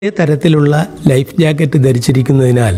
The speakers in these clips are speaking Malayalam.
ഒരേ തരത്തിലുള്ള ലൈഫ് ജാക്കറ്റ് ധരിച്ചിരിക്കുന്നതിനാൽ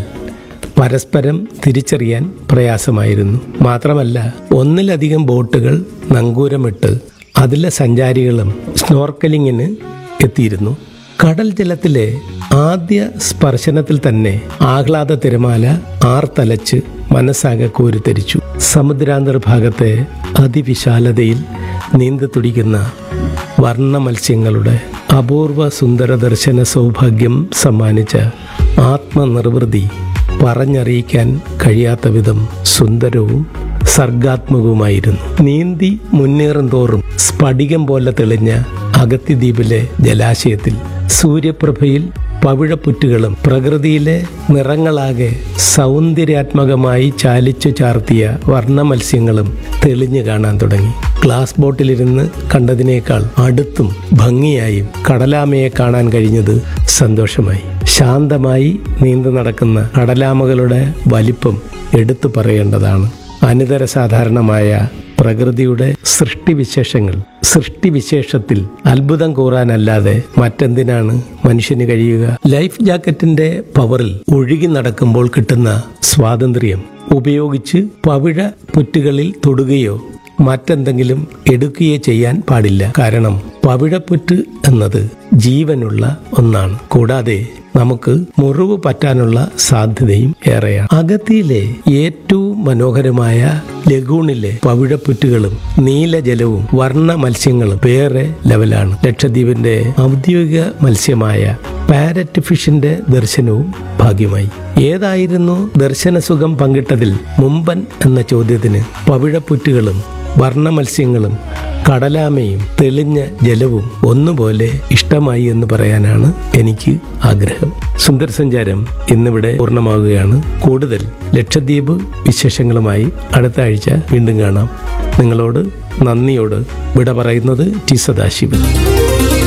പരസ്പരം തിരിച്ചറിയാൻ പ്രയാസമായിരുന്നു മാത്രമല്ല ഒന്നിലധികം ബോട്ടുകൾ നങ്കൂരമിട്ട് അതിലെ സഞ്ചാരികളും സ്നോർക്കലിങ്ങിന് എത്തിയിരുന്നു കടൽ ജലത്തിലെ ആദ്യ സ്പർശനത്തിൽ തന്നെ ആഹ്ലാദ തിരമാല ആർത്തലച്ച് മനസ്സാകെ കോരിത്തരിച്ചു സമുദ്രാന്തർഭാഗത്തെ അതിവിശാലതയിൽ നീന്തി തുടിക്കുന്ന വർണ്ണ മത്സ്യങ്ങളുടെ അപൂർവ സുന്ദര ദർശന സൗഭാഗ്യം സമ്മാനിച്ച ആത്മനിർവൃതി പറഞ്ഞറിയിക്കാൻ കഴിയാത്ത വിധം സുന്ദരവും സർഗാത്മകവുമായിരുന്നു നീന്തി മുന്നേറും തോറും സ്ഫടികം പോലെ തെളിഞ്ഞ അഗത്തിദ്വീപിലെ ജലാശയത്തിൽ സൂര്യപ്രഭയിൽ പവിഴപ്പുറ്റുകളും പ്രകൃതിയിലെ നിറങ്ങളാകെ സൗന്ദര്യാത്മകമായി ചാലിച്ചു ചാർത്തിയ വർണ്ണ മത്സ്യങ്ങളും തെളിഞ്ഞു കാണാൻ തുടങ്ങി ഗ്ലാസ് ബോട്ടിലിരുന്ന് കണ്ടതിനേക്കാൾ അടുത്തും ഭംഗിയായും കടലാമയെ കാണാൻ കഴിഞ്ഞത് സന്തോഷമായി ശാന്തമായി നീന്തു നടക്കുന്ന കടലാമകളുടെ വലിപ്പം എടുത്തു പറയേണ്ടതാണ് അനിതര സാധാരണമായ പ്രകൃതിയുടെ സൃഷ്ടിവിശേഷങ്ങൾ സൃഷ്ടിവിശേഷത്തിൽ അത്ഭുതം കൂറാനല്ലാതെ മറ്റെന്തിനാണ് മനുഷ്യന് കഴിയുക ലൈഫ് ജാക്കറ്റിന്റെ പവറിൽ ഒഴുകി നടക്കുമ്പോൾ കിട്ടുന്ന സ്വാതന്ത്ര്യം ഉപയോഗിച്ച് പവിഴ പുറ്റുകളിൽ തൊടുകയോ മറ്റെന്തെങ്കിലും എടുക്കുകയോ ചെയ്യാൻ പാടില്ല കാരണം പവിഴപ്പുറ്റ് എന്നത് ജീവനുള്ള ഒന്നാണ് കൂടാതെ നമുക്ക് മുറിവ് പറ്റാനുള്ള സാധ്യതയും ഏറെയാണ് അഗത്തിയിലെ ഏറ്റവും മനോഹരമായ ലഗൂണിലെ പവിഴപ്പുറ്റുകളും നീലജലവും വർണ്ണ മത്സ്യങ്ങളും വേറെ ലെവലാണ് ലക്ഷദ്വീപിന്റെ ഔദ്യോഗിക മത്സ്യമായ പാരറ്റ് ഫിഷിന്റെ ദർശനവും ഭാഗ്യമായി ഏതായിരുന്നു ദർശനസുഖം പങ്കിട്ടതിൽ മുമ്പൻ എന്ന ചോദ്യത്തിന് പവിഴപ്പുറ്റുകളും വർണ്ണ മത്സ്യങ്ങളും കടലാമയും തെളിഞ്ഞ ജലവും ഒന്നുപോലെ ഇഷ്ടമായി എന്ന് പറയാനാണ് എനിക്ക് ആഗ്രഹം സുന്ദർ സഞ്ചാരം ഇന്നിവിടെ പൂർണ്ണമാവുകയാണ് കൂടുതൽ ലക്ഷദ്വീപ് വിശേഷങ്ങളുമായി അടുത്ത ആഴ്ച വീണ്ടും കാണാം നിങ്ങളോട് നന്ദിയോട് വിട പറയുന്നത് ടി സദാശിവൻ